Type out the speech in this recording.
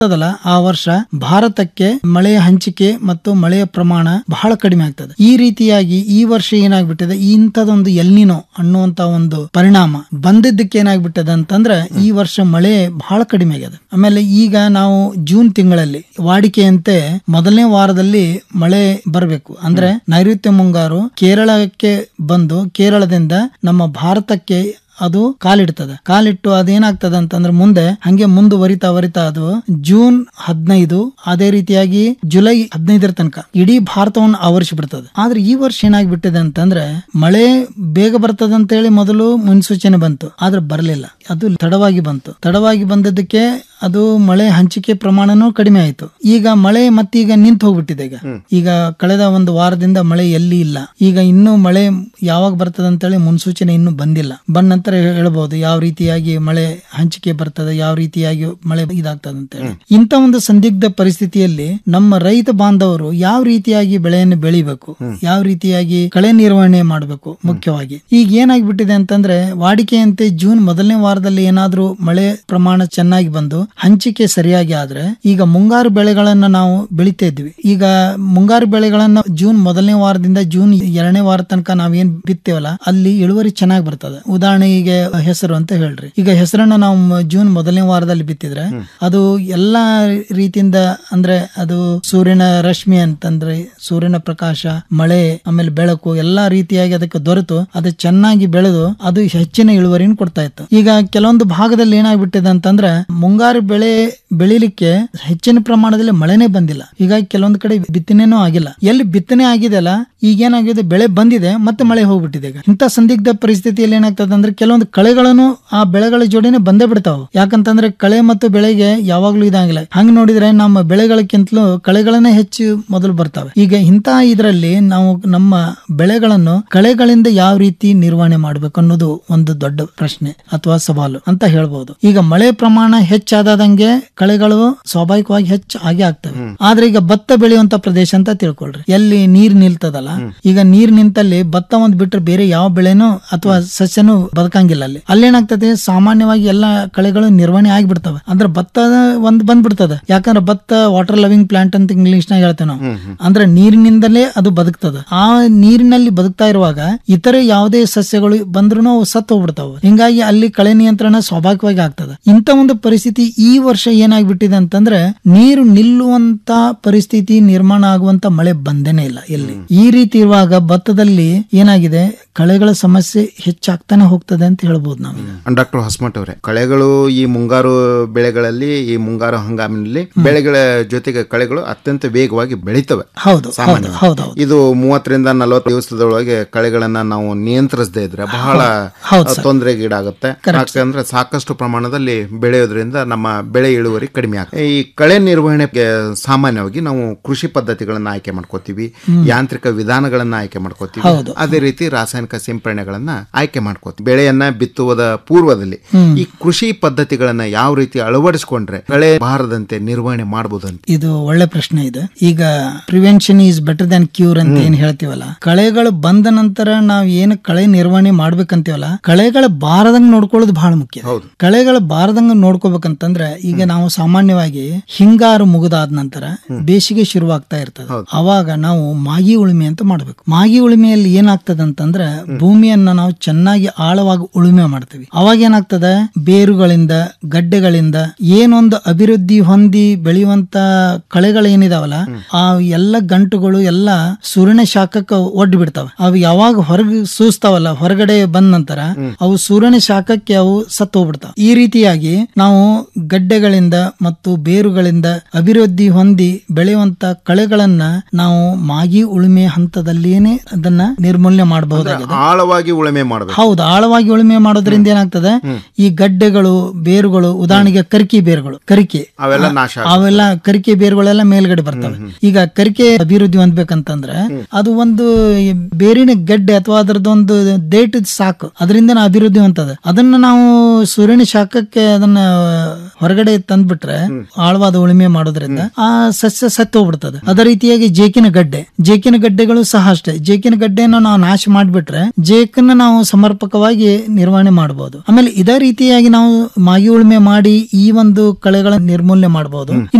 ಅದಲ್ಲ ಆ ವರ್ಷ ಭಾರತಕ್ಕೆ ಮಳೆಯ ಹಂಚಿಕೆ ಮತ್ತು ಮಳೆಯ ಪ್ರಮಾಣ ಬಹಳ ಕಡಿಮೆ ಆಗ್ತದೆ ಈ ರೀತಿಯಾಗಿ ಈ ವರ್ಷ ಏನಾಗ್ಬಿಟ್ಟಿದೆ ಇಂಥದೊಂದು ಎಲ್ನಿನೋ ಅನ್ನುವಂತ ಒಂದು ಪರಿಣಾಮ ಬಂದಿದ್ದಕ್ಕೆ ಏನಾಗ್ಬಿಟ್ಟದೆ ಅಂತಂದ್ರೆ ಈ ವರ್ಷ ಮಳೆ ಬಹಳ ಕಡಿಮೆ ಆಗಿದೆ ಆಮೇಲೆ ಈಗ ನಾವು ಜೂನ್ ತಿಂಗಳಲ್ಲಿ ವಾಡಿಕೆಯಂತೆ ಮೊದಲನೇ ವಾರದಲ್ಲಿ ಮಳೆ ಬರಬೇಕು ಅಂದ್ರೆ ನೈಋತ್ಯ ಮುಂಗಾರು ಕೇರಳಕ್ಕೆ ಬಂದು ಕೇರಳದಿಂದ ನಮ್ಮ ಭಾರತಕ್ಕೆ ಅದು ಕಾಲಿಡ್ತದೆ ಕಾಲಿಟ್ಟು ಅದೇನಾಗ್ತದೆ ಅಂತಂದ್ರೆ ಮುಂದೆ ಹಂಗೆ ಮುಂದುವರಿತಾ ವರಿತಾ ಅದು ಜೂನ್ ಹದಿನೈದು ಅದೇ ರೀತಿಯಾಗಿ ಜುಲೈ ಹದಿನೈದರ ತನಕ ಇಡೀ ಭಾರತವನ್ನು ಆವರಿಸಿ ಬಿಡ್ತದೆ ಆದ್ರೆ ಈ ವರ್ಷ ಏನಾಗ್ಬಿಟ್ಟಿದೆ ಅಂತಂದ್ರೆ ಮಳೆ ಬೇಗ ಬರ್ತದೆ ಅಂತ ಹೇಳಿ ಮೊದಲು ಮುನ್ಸೂಚನೆ ಬಂತು ಆದ್ರೆ ಬರಲಿಲ್ಲ ಅದು ತಡವಾಗಿ ಬಂತು ತಡವಾಗಿ ಬಂದದ್ದಕ್ಕೆ ಅದು ಮಳೆ ಹಂಚಿಕೆ ಪ್ರಮಾಣನೂ ಕಡಿಮೆ ಆಯ್ತು ಈಗ ಮಳೆ ಮತ್ತೀಗ ನಿಂತು ಹೋಗ್ಬಿಟ್ಟಿದೆ ಈಗ ಈಗ ಕಳೆದ ಒಂದು ವಾರದಿಂದ ಮಳೆ ಎಲ್ಲಿ ಇಲ್ಲ ಈಗ ಇನ್ನೂ ಮಳೆ ಯಾವಾಗ ಬರ್ತದೆ ಅಂತೇಳಿ ಮುನ್ಸೂಚನೆ ಇನ್ನೂ ಬಂದಿಲ್ಲ ಬಂದ ನಂತರ ಹೇಳ್ಬಹುದು ಯಾವ ರೀತಿಯಾಗಿ ಮಳೆ ಹಂಚಿಕೆ ಬರ್ತದೆ ಯಾವ ರೀತಿಯಾಗಿ ಮಳೆ ಇದಾಗ್ತದೆ ಅಂತೇಳಿ ಇಂಥ ಒಂದು ಸಂದಿಗ್ಧ ಪರಿಸ್ಥಿತಿಯಲ್ಲಿ ನಮ್ಮ ರೈತ ಬಾಂಧವರು ಯಾವ ರೀತಿಯಾಗಿ ಬೆಳೆಯನ್ನು ಬೆಳಿಬೇಕು ಯಾವ ರೀತಿಯಾಗಿ ಕಳೆ ನಿರ್ವಹಣೆ ಮಾಡಬೇಕು ಮುಖ್ಯವಾಗಿ ಈಗ ಏನಾಗ್ಬಿಟ್ಟಿದೆ ಅಂತಂದ್ರೆ ವಾಡಿಕೆಯಂತೆ ಜೂನ್ ಮೊದಲನೇ ವಾರದಲ್ಲಿ ಏನಾದ್ರೂ ಮಳೆ ಪ್ರಮಾಣ ಚೆನ್ನಾಗಿ ಬಂದು ಹಂಚಿಕೆ ಸರಿಯಾಗಿ ಆದ್ರೆ ಈಗ ಮುಂಗಾರು ಬೆಳೆಗಳನ್ನ ನಾವು ಬೆಳಿತಾ ಇದ್ವಿ ಈಗ ಮುಂಗಾರು ಬೆಳೆಗಳನ್ನ ಜೂನ್ ಮೊದಲನೇ ವಾರದಿಂದ ಜೂನ್ ಎರಡನೇ ವಾರ ತನಕ ನಾವೇನ್ ಬಿತ್ತೇವಲ್ಲ ಅಲ್ಲಿ ಇಳುವರಿ ಚೆನ್ನಾಗಿ ಬರ್ತದೆ ಉದಾಹರಣೆಗೆ ಹೆಸರು ಅಂತ ಹೇಳ್ರಿ ಈಗ ಹೆಸರನ್ನ ನಾವು ಮ- ಜೂನ್ ಮೊದಲನೇ ವಾರದಲ್ಲಿ ಬಿತ್ತಿದ್ರೆ ಅದು ಎಲ್ಲಾ ರೀತಿಯಿಂದ ಅಂದ್ರೆ ಅದು ಸೂರ್ಯನ ರಶ್ಮಿ ಅಂತಂದ್ರೆ ಸೂರ್ಯನ ಪ್ರಕಾಶ ಮಳೆ ಆಮೇಲೆ ಬೆಳಕು ಎಲ್ಲಾ ರೀತಿಯಾಗಿ ಅದಕ್ಕೆ ದೊರೆತು ಅದು ಚೆನ್ನಾಗಿ ಬೆಳೆದು ಅದು ಹೆಚ್ಚಿನ ಇಳುವರಿನ ಕೊಡ್ತಾ ಇತ್ತು ಈಗ ಕೆಲವೊಂದು ಭಾಗದಲ್ಲಿ ಏನಾಗ್ಬಿಟ್ಟಿದೆ ಅಂತಂದ್ರೆ ಮುಂಗಾರು ಬೆಳೆ ಬೆಳಿಲಿಕ್ಕೆ ಹೆಚ್ಚಿನ ಪ್ರಮಾಣದಲ್ಲಿ ಮಳೆನೇ ಬಂದಿಲ್ಲ ಹೀಗಾಗಿ ಕೆಲವೊಂದು ಕಡೆ ಬಿತ್ತನೆನೂ ಆಗಿಲ್ಲ ಎಲ್ಲಿ ಬಿತ್ತನೆ ಆಗಿದೆಲ್ಲ ಈಗ ಏನಾಗಿದೆ ಬೆಳೆ ಬಂದಿದೆ ಮತ್ತೆ ಮಳೆ ಹೋಗ್ಬಿಟ್ಟಿದೆ ಈಗ ಇಂಥ ಸಂದಿಗ್ಧ ಪರಿಸ್ಥಿತಿಯಲ್ಲಿ ಏನಾಗ್ತದೆ ಅಂದ್ರೆ ಕೆಲವೊಂದು ಕಳೆಗಳನ್ನು ಆ ಬೆಳೆಗಳ ಜೋಡಿನೇ ಬಂದೇ ಬಿಡ್ತಾವ ಯಾಕಂತಂದ್ರೆ ಕಳೆ ಮತ್ತು ಬೆಳೆಗೆ ಯಾವಾಗ್ಲೂ ಇದಾಗಿಲ್ಲ ಹಂಗ್ ನೋಡಿದ್ರೆ ನಮ್ಮ ಬೆಳೆಗಳಕ್ಕಿಂತಲೂ ಕಳೆಗಳನ್ನೇ ಹೆಚ್ಚು ಮೊದಲು ಬರ್ತವೆ ಈಗ ಇಂಥ ಇದರಲ್ಲಿ ನಾವು ನಮ್ಮ ಬೆಳೆಗಳನ್ನು ಕಳೆಗಳಿಂದ ಯಾವ ರೀತಿ ನಿರ್ವಹಣೆ ಮಾಡ್ಬೇಕು ಅನ್ನೋದು ಒಂದು ದೊಡ್ಡ ಪ್ರಶ್ನೆ ಅಥವಾ ಸವಾಲು ಅಂತ ಹೇಳ್ಬೋದು ಈಗ ಮಳೆ ಪ್ರಮಾಣ ಹೆಚ್ಚಾದಂಗೆ ಕಳೆಗಳು ಸ್ವಾಭಾವಿಕವಾಗಿ ಹೆಚ್ಚು ಆಗೇ ಆಗ್ತವೆ ಆದ್ರೆ ಈಗ ಭತ್ತ ಬೆಳೆಯುವಂತ ಪ್ರದೇಶ ಅಂತ ತಿಳ್ಕೊಳ್ರಿ ಎಲ್ಲಿ ನೀರ್ ನಿಲ್ತದಲ್ಲ ಈಗ ನೀರ್ ನಿಂತಲ್ಲಿ ಭತ್ತ ಒಂದ್ ಬಿಟ್ರೆ ಬೇರೆ ಯಾವ ಬೆಳೆನೂ ಅಥವಾ ಸಸ್ಯನೂ ಬದುಕಂಗಿಲ್ಲ ಅಲ್ಲಿ ಅಲ್ಲೇನಾಗ್ತದೆ ಸಾಮಾನ್ಯವಾಗಿ ಎಲ್ಲಾ ಕಳೆಗಳು ನಿರ್ವಹಣೆ ಆಗಿಬಿಡ್ತವೆ ಅಂದ್ರೆ ಭತ್ತ ಒಂದ್ ಬಂದ್ಬಿಡ್ತದೆ ಯಾಕಂದ್ರೆ ಭತ್ತ ವಾಟರ್ ಲವಿಂಗ್ ಪ್ಲಾಂಟ್ ಅಂತ ಇಂಗ್ಲಿಷ್ ನಾಗ ಹೇಳ್ತೇವೆ ನಾವು ಅಂದ್ರೆ ನೀರಿನಿಂದಲೇ ಅದು ಬದುಕ್ತದೆ ಆ ನೀರಿನಲ್ಲಿ ಬದುಕ್ತಾ ಇರುವಾಗ ಇತರೆ ಯಾವುದೇ ಸಸ್ಯಗಳು ಬಂದ್ರು ಅವು ಸತ್ತು ಹೋಗ್ಬಿಡ್ತಾವೆ ಹಿಂಗಾಗಿ ಅಲ್ಲಿ ಕಳೆ ನಿಯಂತ್ರಣ ಸ್ವಾಭಾವಿಕವಾಗಿ ಆಗ್ತದೆ ಇಂಥ ಒಂದು ಪರಿಸ್ಥಿತಿ ಈ ವರ್ಷ ಏನಾಗ್ಬಿಟ್ಟಿದೆ ಅಂತಂದ್ರೆ ನೀರು ನಿಲ್ಲುವಂತ ಪರಿಸ್ಥಿತಿ ನಿರ್ಮಾಣ ಆಗುವಂತ ಮಳೆ ಬಂದೇನೆ ಇಲ್ಲ ಎಲ್ಲಿ ಈ ರೀತಿ ಇರುವಾಗ ಭತ್ತದಲ್ಲಿ ಏನಾಗಿದೆ ಕಳೆಗಳ ಸಮಸ್ಯೆ ಹೆಚ್ಚಾಗ್ತಾನೆ ಹೋಗ್ತದೆ ಅಂತ ಹೇಳ್ಬೋದು ನಾವು ಡಾಕ್ಟರ್ ಹೊಸಮಠ ಅವರೇ ಕಳೆಗಳು ಈ ಮುಂಗಾರು ಬೆಳೆಗಳಲ್ಲಿ ಈ ಮುಂಗಾರು ಹಂಗಾಮಿನಲ್ಲಿ ಬೆಳೆಗಳ ಜೊತೆಗೆ ಕಳೆಗಳು ಅತ್ಯಂತ ವೇಗವಾಗಿ ಬೆಳೀತವೆ ಹೌದು ಹೌದು ಸಾಮಾನ್ಯವಾಗಿ. ಹೌದು ಹೌದು ಇದು ಮೂವತ್ತರಿಂದ ನಲವತ್ತು ದಿವಸದೊಳಗೆ ಕಳೆಗಳನ್ನ ನಾವು ನಿಯಂತ್ರಿಸದೇ ಇದ್ರೆ ಬಹಳ ಹೌದು ಸರ್. ತೊಂದರೆಗೀಡಾಗುತ್ತೆ ಯಾಕಂದ್ರೆ ಸಾಕಷ್ಟು ಪ್ರಮಾಣದಲ್ಲಿ ಬೆಳೆಯೋದ್ರಿಂದ ನಮ್ಮ ಬೆಳೆ ಇಳುವರಿ ಕಡಿಮೆ ಆಗುತ್ತೆ ಈ ಕಳೆ ನಿರ್ವಹಣೆಗೆ ಸಾಮಾನ್ಯವಾಗಿ ನಾವು ಕೃಷಿ ಪದ್ಧತಿಗಳನ್ನ ಆಯ್ಕೆ ಮಾಡ್ಕೋತೀವಿ ಯಾಂತ್ರಿಕ ವಿಧಾನಗಳನ್ನ ಆಯ್ಕೆ ಮಾಡ್ಕೋತೀವಿ ಹೌದು. ಅದೇ ರೀತಿ ರಾಸಾಯನಿಕ ಸಿಂಪರಣೆಗಳನ್ನ ಆಯ್ಕೆ ಮಾಡ್ಕೋತೀವಿ ಬೆಳೆಯನ್ನ ಬಿತ್ತುವುದ ಪೂರ್ವದಲ್ಲಿ ಈ ಕೃಷಿ ಪದ್ಧತಿಗಳನ್ನ ಯಾವ ರೀತಿ ಅಳವಡಿಸಿಕೊಂಡ್ರೆ ಕಳೆ ಬಾರದಂತೆ ನಿರ್ವಹಣೆ ಮಾಡಬಹುದಂತ ಇದು ಒಳ್ಳೆ ಪ್ರಶ್ನೆ ಇದೆ ಈಗ prevention is better than cure ಅಂತ ಏನ್ ಹೇಳ್ತೀವಲ್ಲ ಕಳೆಗಳು ಬಂದ ನಂತರ ನಾವ್ ಏನು ಕಳೆ ನಿರ್ವಹಣೆ ಮಾಡ್ಬೇಕಂತೀವಲ್ಲ ಕಳೆಗಳ ಬಾರದಂಗ್ ನೋಡ್ಕೊಳ್ಳೋದು ಬಹಳ ಮುಖ್ಯ ಹೌದು. ಕಳೆಗಳ ಬಾರದಂಗ ನೋಡ್ಕೋಬೇಕಂತಂದ್ರೆ ಈಗ ನಾವು ಸಾಮಾನ್ಯವಾಗಿ ಹಿಂಗಾರು ಮುಗಿದಾದ ನಂತರ ಬೇಸಿಗೆ ಶುರುವಾಗ್ತಾ ಇರ್ತದೆ ಅವಾಗ ನಾವು ಮಾಗಿ ಉಳುಮೆ ಅಂತ ಮಾಡ್ಬೇಕು ಮಾಗಿ ಉಳುಮೆಯಲ್ಲಿ ಏನಾಗ್ತದೆ ಅಂತಂದ್ರೆ ಭೂಮಿಯನ್ನ ನಾವು ಚೆನ್ನಾಗಿ ಆಳವಾಗಿ ಉಳುಮೆ ಮಾಡ್ತೀವಿ ಅವಾಗ ಏನಾಗ್ತದೆ ಬೇರುಗಳಿಂದ ಗಡ್ಡೆಗಳಿಂದ ಏನೊಂದು ಅಭಿವೃದ್ಧಿ ಹೊಂದಿ ಬೆಳೆಯುವಂತ ಕಳೆಗಳೇನಿದಾವಲ್ಲ ಆ ಎಲ್ಲ ಗಂಟುಗಳು ಎಲ್ಲ ಸೂರ್ಯನ ಶಾಖಕ್ಕೆ ಒಡ್ಡು ಬಿಡ್ತಾವ ಅವು ಯಾವಾಗ ಹೊರಗೆ ಸೂಸ್ತಾವಲ್ಲ ಹೊರಗಡೆ ಬಂದ ನಂತರ ಅವು ಸೂರ್ಯನ ಶಾಖಕ್ಕೆ ಅವು ಸತ್ತು ಹೋಗ್ಬಿಡ್ತಾವ ಈ ರೀತಿಯಾಗಿ ನಾವು ಗಡ್ಡೆಗಳಿಂದ ಮತ್ತು ಬೇರುಗಳಿಂದ ಅಭಿವೃದ್ಧಿ ಹೊಂದಿ ಬೆಳೆಯುವಂತ ಕಳೆಗಳನ್ನ ನಾವು ಮಾಗಿ ಉಳುಮೆ ಹಂತದಲ್ಲಿಯೇ ಅದನ್ನ ನಿರ್ಮೂಲನೆ ಮಾಡಬಹುದಾಗಿದೆ ಆಳವಾಗಿ ಉಳುಮೆ ಮಾಡಬೇಕು ಹೌದು ಆಳವಾಗಿ ಉಳುಮೆ ಮಾಡೋದ್ರಿಂದ ಏನಾಗ್ತದೆ ಈ ಗಡ್ಡೆಗಳು ಬೇರುಗಳು ಉದಾಹರಣೆಗೆ ಕರಿಕೆ ಬೇರುಗಳು ಕರಿಕೆ ಅವೆಲ್ಲ ನಾಶ ಆಗುತ್ತೆ. ಅವೆಲ್ಲ ಕರಿಕೆ ಬೇರುಗಳೆಲ್ಲ ಮೇಲ್ಗಡೆ ಬರ್ತವೆ ಈಗ ಕರಿಕೆ ಅಭಿವೃದ್ಧಿ ಹೊಂದ್ಬೇಕಂತಂದ್ರೆ ಅದು ಒಂದು ಈ ಬೇರಿನ ಗಡ್ಡೆ ಅಥವಾ ಅದರದೊಂದು ಡೇಟ್ ಸಾಕು ಅದರಿಂದ ಅಭಿವೃದ್ಧಿ ಹೊಂತದೆ ಅದನ್ನ ನಾವು ಸೂರ್ಯನ ಶಾಖಕ್ಕೆ ಅದನ್ನ ಹೊರಗಡೆ ತಂದ್ಬಿಟ್ರೆ ಆಳವಾದ ಉಳುಮೆ ಮಾಡೋದ್ರಿಂದ ಆ ಸಸ್ಯ ಸತ್ತು ಹೋಗ್ಬಿಡ್ತದೆ ಅದೇ ರೀತಿಯಾಗಿ ಜೇಕಿನ ಗಡ್ಡೆ ಜೇಕಿನ ಗಡ್ಡೆಗಳು ಸಹ ಅಷ್ಟೇ ಜೇಕಿನ ಗಡ್ಡೆಯನ್ನು ನಾವು ನಾಶ ಮಾಡಿಬಿಟ್ರೆ ಜೇಕನ್ನ ನಾವು ಸಮರ್ಪಕವಾಗಿ ನಿರ್ವಹಣೆ ಮಾಡಬಹುದು ಆಮೇಲೆ ಇದೇ ರೀತಿಯಾಗಿ ನಾವು ಮಾಗಿ ಉಳುಮೆ ಮಾಡಿ ಈ ಒಂದು ಕಳೆಗಳ ನಿರ್ಮೂಲನೆ ಮಾಡಬಹುದು